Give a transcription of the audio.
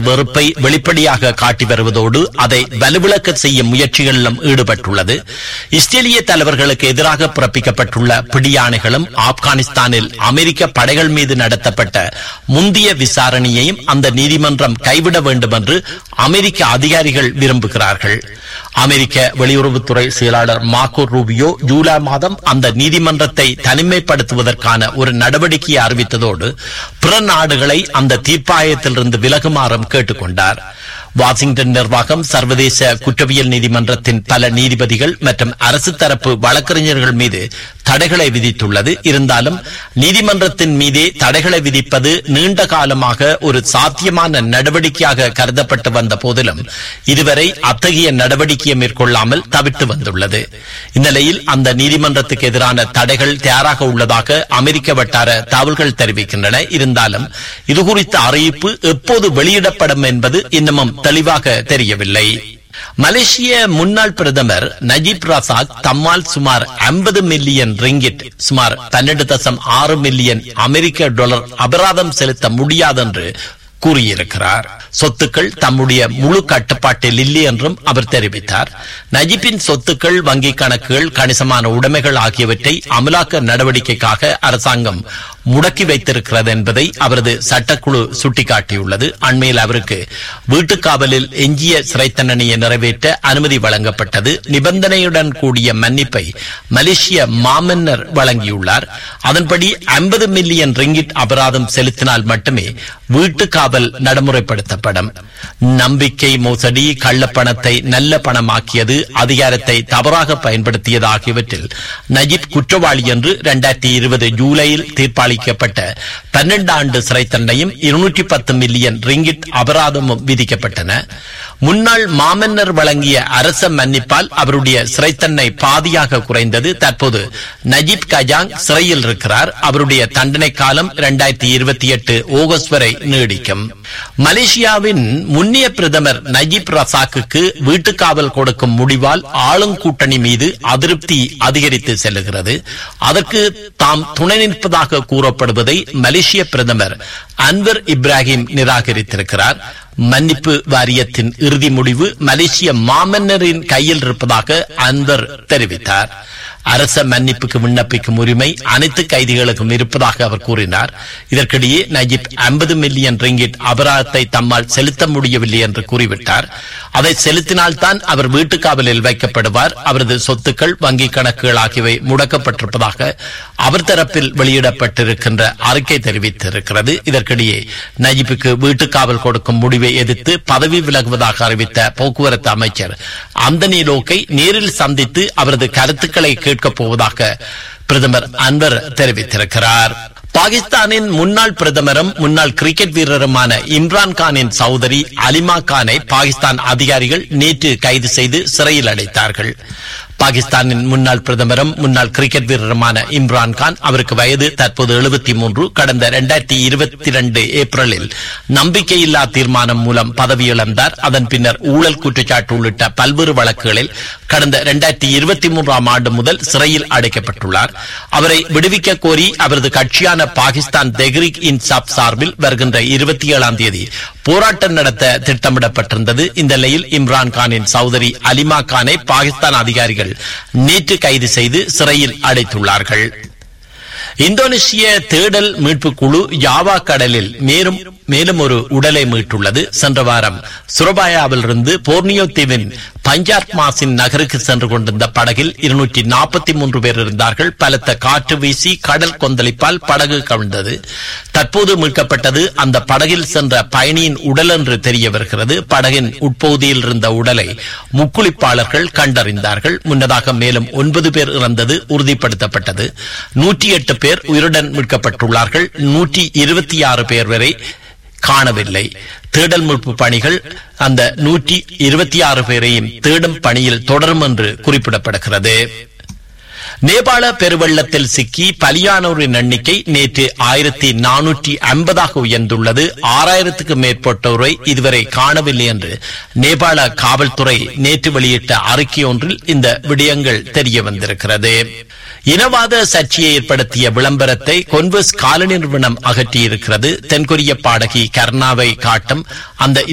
வெறுப்பை வெளிப்படையாக காட்டி வருவதோடு அதை வலுவிளக்க செய்யும் முயற்சிகளிலும் ஈடுபட்டுள்ளது இஸ்ரேலிய தலைவர்களுக்கு எதிராக பிறப்பிக்கப்பட்டுள்ள பிடியாணைகளும் ஆப்கானிஸ்தானில் அமெரிக்க படைகள் மீது நடத்தப்பட்ட முந்தைய விசாரணையையும் அந்த நீதிமன்றம் கைவிட வேண்டும் என்று அமெரிக்க அதிகாரிகள் விரும்புகிறார்கள் அமெரிக்க வெளியுறவுத்துறை செயலாளர் மார்க்கோ ரூபியோ ஜூலை மாதம் அந்த நீதிமன்றத்தை தனிமைப்படுத்துவதற்கான ஒரு நடவடிக்கையை அறிவித்ததோடு பிற நாடுகளை அந்த தீர்ப்பாயத்திலிருந்து விலகுமாறும் கேட்டுக்கொண்டார் வாஷிங்டன் நிர்வாகம் சர்வதேச குற்றவியல் நீதிமன்றத்தின் பல நீதிபதிகள் மற்றும் அரசு தரப்பு வழக்கறிஞர்கள் மீது தடைகளை விதித்துள்ளது இருந்தாலும் நீதிமன்றத்தின் மீதே தடைகளை விதிப்பது நீண்ட காலமாக ஒரு சாத்தியமான நடவடிக்கையாக கருதப்பட்டு வந்த போதிலும் இதுவரை அத்தகைய நடவடிக்கையை மேற்கொள்ளாமல் தவிர்த்து வந்துள்ளது இந்நிலையில் அந்த நீதிமன்றத்துக்கு எதிரான தடைகள் தயாராக உள்ளதாக அமெரிக்க வட்டார தகவல்கள் தெரிவிக்கின்றன இருந்தாலும் இதுகுறித்த அறிவிப்பு எப்போது வெளியிடப்படும் என்பது இன்னமும் தெளிவாக தெரியவில்லை மலேசிய முன்னாள் பிரதமர் நஜீப் ரசாக் தம்மால் சுமார் 50 மில்லியன் ரிங்கிட் சுமார் பன்னெண்டு தசம் ஆறு மில்லியன் அமெரிக்க டாலர் அபராதம் செலுத்த முடியாதென்று கூறியிருக்கிறார் சொத்துக்கள் தம்முடைய முழு கட்டுப்பாட்டில் இல்லை என்றும் அவர் தெரிவித்தார் நஜீப்பின் சொத்துக்கள் வங்கிக் கணக்குகள் கணிசமான உடைமைகள் ஆகியவற்றை அமலாக்க நடவடிக்கைக்காக அரசாங்கம் முடக்கி வைத்திருக்கிறது என்பதை அவரது சட்டக்குழு சுட்டிக்காட்டியுள்ளது அண்மையில் அவருக்கு வீட்டுக் காவலில் எஞ்சிய சிறை தண்டனையை நிறைவேற்ற அனுமதி வழங்கப்பட்டது நிபந்தனையுடன் கூடிய மன்னிப்பை மலேசிய மாமன்னர் வழங்கியுள்ளார் அதன்படி 50 மில்லியன் ரிங்கிட் அபராதம் செலுத்தினால் மட்டுமே வீட்டு காவல் நடைமுறைப்படுத்தப்படும் நம்பிக்கை மோசடி கள்ளப்பணத்தை நல்ல பணமாக்கியது அதிகாரத்தை தவறாக பயன்படுத்தியது ஆகியவற்றில் நஜீப் குற்றவாளி என்று இரண்டாயிரத்தி இருபது ஜூலையில் தீர்ப்பாளிக்கப்பட்ட பன்னெண்டு ஆண்டு சிறை தண்டையும் இருநூற்றி பத்து மில்லியன் ரிங்கிட் அபராதமும் விதிக்கப்பட்டன முன்னாள் மாமன்னர் வழங்கிய அரச மன்னிப்பால் அவருடைய சிறை தண்டனை பாதியாக குறைந்தது தற்போது நஜீப் கஜாங் சிறையில் இருக்கிறார் அவருடைய தண்டனை காலம் இரண்டாயிரத்தி இருபத்தி எட்டு ஆகஸ்ட் வரை நீடிக்கும் மலேசியாவின் முன்னிய பிரதமர் நஜீப் ரசாக்குக்கு வீட்டுக்காவல் கொடுக்கும் முடிவால் ஆளும் கூட்டணி மீது அதிருப்தி அதிகரித்து செல்லுகிறது அதற்கு தாம் துணை நிற்பதாக கூறப்படுவதை மலேசிய பிரதமர் அன்வர் இப்ராஹிம் நிராகரித்திருக்கிறார் மன்னிப்பு வாரியத்தின் இறுதி முடிவு மலேசிய மாமன்னரின் கையில் இருப்பதாக அன்வர் தெரிவித்தார் அரச மன்னிப்புக்கு விண்ணப்பிக்கும் உரிமை அனைத்து கைதிகளுக்கும் இருப்பதாக அவர் கூறினார் இதற்கிடையே நஜீப் 50 மில்லியன் ரிங்கிட் அபராதத்தை தம்மால் செலுத்த முடியவில்லை என்று கூறிவிட்டார் அதை செலுத்தினால்தான் அவர் வீட்டுக் காவலில் வைக்கப்படுவார் அவரது சொத்துக்கள் வங்கிக் கணக்குகள் ஆகியவை முடக்கப்பட்டிருப்பதாக அவர் தரப்பில் வெளியிடப்பட்டிருக்கின்ற அறிக்கை தெரிவித்திருக்கிறது இதற்கிடையே நஜீப்புக்கு வீட்டுக் காவல் கொடுக்கும் முடிவை எதிர்த்து பதவி விலகுவதாக அறிவித்த போக்குவரத்து அமைச்சர் அந்தனி லோக்கை நேரில் சந்தித்து அவரது கருத்துக்களை கேட்கப் போவதாக பிரதமர் அன்வர் தெரிவித்திருக்கிறார் பாகிஸ்தானின் முன்னாள் பிரதமரும் முன்னாள் கிரிக்கெட் வீரருமான இம்ரான் கானின் சகோதரி அலிமா கானை பாகிஸ்தான் அதிகாரிகள் நேற்று கைது செய்து சிறையில் அடைத்தார்கள் பாகிஸ்தானின் முன்னாள் பிரதமரும் முன்னாள் கிரிக்கெட் வீரருமான இம்ரான் கான் அவருக்கு வயது தற்போது எழுபத்தி மூன்று கடந்த இரண்டாயிரத்தி இருபத்தி இரண்டு ஏப்ரலில் நம்பிக்கையில்லா தீர்மானம் மூலம் பதவி இழந்தார் அதன் பின்னர் ஊழல் குற்றச்சாட்டு உள்ளிட்ட பல்வேறு வழக்குகளில் கடந்த இரண்டாயிரத்தி இருபத்தி மூன்றாம் ஆண்டு முதல் சிறையில் அடைக்கப்பட்டுள்ளார் அவரை விடுவிக்க கோரி அவரது கட்சியான பாகிஸ்தான் தெஹ்ரிக் இன்சாப் சார்பில் வருகின்ற இருபத்தி ஏழாம் தேதி போராட்டம் நடத்த திட்டமிடப்பட்டிருந்தது இந்த நிலையில் இம்ரான் கானின் சகோதரி அலிமா கானை பாகிஸ்தான் அதிகாரிகள் நேற்று கைது செய்து சிறையில் அடைத்துள்ளார்கள் இந்தோனேஷிய தேடல் மீட்பு குழு யாவா கடலில் மேலும் மேலும் ஒரு உடலை மீட்டுள்ளது சென்ற வாரம் சுரபாயாவிலிருந்து போர்னியோ தீவின் பஞ்சாப் மாசின் நகருக்கு சென்று கொண்டிருந்த படகில் இருநூற்றி நாற்பத்தி மூன்று பேர் இருந்தார்கள் பலத்த காற்று வீசி கடல் கொந்தளிப்பால் படகு கவிழ்ந்தது தற்போது மீட்கப்பட்டது அந்த படகில் சென்ற பயணியின் உடல் என்று தெரிய வருகிறது படகின் உட்பகுதியில் இருந்த உடலை முக்குளிப்பாளர்கள் கண்டறிந்தார்கள் முன்னதாக மேலும் ஒன்பது பேர் இறந்தது உறுதிப்படுத்தப்பட்டது நூற்றி எட்டு பேர் உயிருடன் மீட்கப்பட்டுள்ளார்கள் நூற்றி இருபத்தி ஆறு பேர் வரை காணவில்லை தேடல் மீட்பு பணிகள் அந்த நூற்றி இருபத்தி ஆறு பேரையும் தேடும் பணியில் தொடரும் என்று குறிப்பிடப்படுகிறது நேபாள பெருவெள்ளத்தில் சிக்கி பலியானோரின் எண்ணிக்கை நேற்று ஆயிரத்தி நானூற்றி ஐம்பதாக உயர்ந்துள்ளது ஆறாயிரத்துக்கு மேற்பட்டோரை இதுவரை காணவில்லை என்று நேபாள காவல்துறை நேற்று வெளியிட்ட அறிக்கை ஒன்றில் இந்த விடயங்கள் தெரிய வந்திருக்கிறது இனவாத சர்ச்சையை ஏற்படுத்திய விளம்பரத்தை கொன்வஸ் கால நிறுவனம் அகற்றியிருக்கிறது தென்கொரிய பாடகி கர்ணாவை காட்டும் அந்த